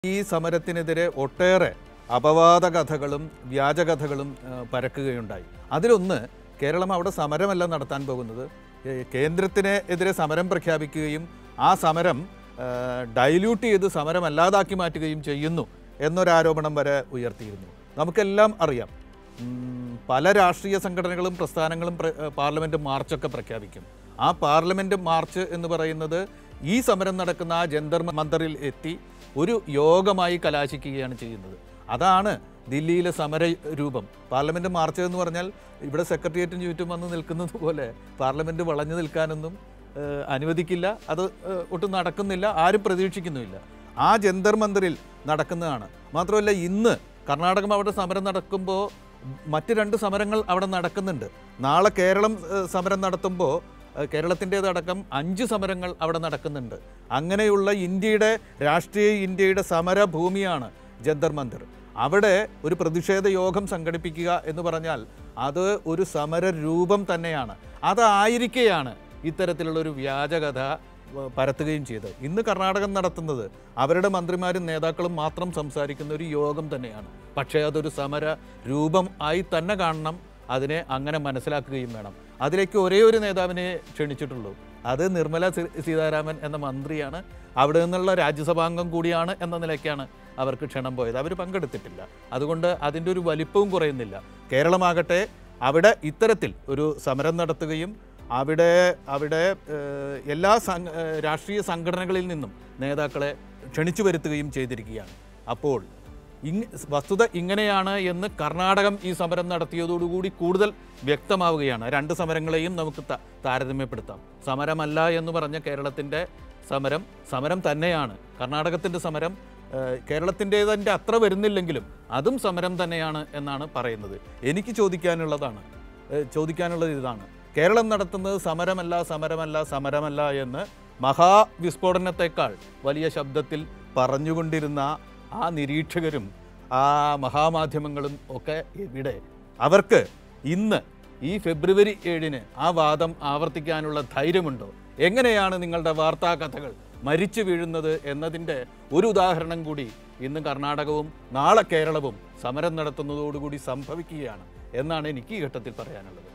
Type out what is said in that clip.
ഈ സമരത്തിനെതിരെ ഒട്ടേറെ അപവാദ കഥകളും വ്യാജകഥകളും ആ, പരക്കുകയുണ്ടായി അതിലൊന്ന് കേരളം അവിടെ സമരമല്ല നടത്താൻ പോകുന്നത് ഏ, കേന്ദ്രത്തിന് എതിരെ സമരം പ്രഖ്യാപിക്കുകയും ആ സമരം ആ, ഡൈല്യൂട്ട് ചെയ്ത് സമരം അല്ലാതാക്കി മാറ്റുകയും ചെയ്യുന്നു എന്നൊരാരോപണം വരെ ഉയർത്തിയിരുന്നു നമുക്കെല്ലാം അറിയാം ഉം, പല രാഷ്ട്രീയ സംഘടനകളും പ്രസ്ഥാനങ്ങളും പ്ര- ഏ, പാർലമെന്റ് മാർച്ചൊക്കെ പ്രഖ്യാപിക്കും ആ പാർലമെന്റ് മാർച്ച് എന്ന് പറയുന്നത് ഈ സമരം നടക്കുന്ന ആ ജന്തർ മന്ദറിൽ എത്തി ഒരു യോഗമായി കലാശിക്കുകയാണ് ചെയ്യുന്നത് അതാണ് ദില്ലിയിലെ സമര രൂപം പാർലമെന്റ് മാർച്ച് എന്ന് പറഞ്ഞാൽ ഇവിടെ സെക്രട്ടേറിയറ്റിന് ചുറ്റും വന്ന് നിൽക്കുന്നത് പോലെ പാർലമെന്റ് വളഞ്ഞു നിൽക്കാനൊന്നും ഏഹ്, അനുവദിക്കില്ല അത് ഏഹ്, ഒട്ടും നടക്കുന്നില്ല ആരും പ്രതീക്ഷിക്കുന്നുമില്ല ആ ജന്തർ മന്ദിറിൽ നടക്കുന്നതാണ് മാത്രമല്ല ഇന്ന് കർണാടകം അവിടെ സമരം നടക്കുമ്പോൾ മറ്റ് രണ്ട് സമരങ്ങൾ അവിടെ നടക്കുന്നുണ്ട് നാളെ കേരളം ഏഹ്, സമരം നടത്തുമ്പോൾ ഏഹ്, കേരളത്തിൻ്റേതടക്കം അഞ്ച് സമരങ്ങൾ അവിടെ നടക്കുന്നുണ്ട് അങ്ങനെയുള്ള ഇന്ത്യയുടെ രാഷ്ട്രീയ ഇന്ത്യയുടെ സമരഭൂമിയാണ് ജന്തർ മന്ദിർ അവിടെ ഒരു പ്രതിഷേധ യോഗം സംഘടിപ്പിക്കുക എന്ന് പറഞ്ഞാൽ അത് ഒരു സമര രൂപം തന്നെയാണ് അതായിരിക്കെയാണ് ഇത്തരത്തിലുള്ള ഒരു വ്യാജകഥ വ- പരത്തുകയും ചെയ്തത് ഇന്ന് കർണാടകം നടത്തുന്നത് അവരുടെ മന്ത്രിമാരും നേതാക്കളും മാത്രം സംസാരിക്കുന്ന ഒരു യോഗം തന്നെയാണ് പക്ഷേ അതൊരു സമര രൂപം ആയി തന്നെ കാണണം അതിനെ അങ്ങനെ മനസ്സിലാക്കുകയും വേണം അതിലേക്ക് ഒരേ ഒരു നേതാവിനെ ക്ഷണിച്ചിട്ടുള്ളൂ അത് നിർമ്മല സീ- സീതാരാമൻ എന്ന മന്ത്രിയാണ് അവിടെ നിന്നുള്ള രാജ്യസഭാംഗം കൂടിയാണ് എന്ന നിലയ്ക്കാണ് അവർക്ക് ക്ഷണം പോയത് അവർ പങ്കെടുത്തിട്ടില്ല അതുകൊണ്ട് അതിൻ്റെ ഒരു വലിപ്പവും കുറയുന്നില്ല കേരളമാകട്ടെ അവിടെ ഇത്തരത്തിൽ ഒരു സമരം നടത്തുകയും അവിടെ അവിടെ ഏഹ്, എല്ലാ സംഘ- ഏഹ്, രാഷ്ട്രീയ സംഘടനകളിൽ നിന്നും നേതാക്കളെ ക്ഷണിച്ചു വരുത്തുകയും ചെയ്തിരിക്കുകയാണ് അപ്പോൾ ഇങ് വസ്തുത ഇങ്ങനെയാണ് എന്ന് കർണാടകം ഈ സമരം നടത്തിയതോടുകൂടി കൂടുതൽ വ്യക്തമാവുകയാണ് രണ്ട് സമരങ്ങളെയും നമുക്ക് ത- താരതമ്യപ്പെടുത്താം സമരമല്ല എന്ന് പറഞ്ഞ കേരളത്തിൻ്റെ സമരം സമരം തന്നെയാണ് കർണാടകത്തിൻ്റെ സമരം ഏഹ്, കേരളത്തിൻ്റേതിൻ്റെ അത്ര വരുന്നില്ലെങ്കിലും അതും സമരം തന്നെയാണ് എന്നാണ് പറയുന്നത് എനിക്ക് ചോദിക്കാനുള്ളതാണ് ഏഹ്, ചോദിക്കാനുള്ളത് ഇതാണ് കേരളം നടത്തുന്നത് സമരമല്ല സമരമല്ല സമരമല്ല എന്ന് മഹാവിസ്ഫോടനത്തെക്കാൾ വലിയ ശബ്ദത്തിൽ പറഞ്ഞുകൊണ്ടിരുന്ന ആ നിരീക്ഷകരും ആ മഹാമാധ്യമങ്ങളും ഒക്കെ എവിടെ അവർക്ക് ഇന്ന് ഈ ഫെബ്രുവരി ഏഴിന് ആ വാദം ആവർത്തിക്കാനുള്ള ധൈര്യമുണ്ടോ എങ്ങനെയാണ് നിങ്ങളുടെ വാർത്താ കഥകൾ മരിച്ചു വീഴുന്നത് എന്നതിൻ്റെ ഒരു ഉദാഹരണം കൂടി ഇന്ന് കർണാടകവും നാളെ കേരളവും സമരം നടത്തുന്നതോടുകൂടി സംഭവിക്കുകയാണ് എന്നാണ് എനിക്ക് ഈ ഘട്ടത്തിൽ പറയാനുള്ളത്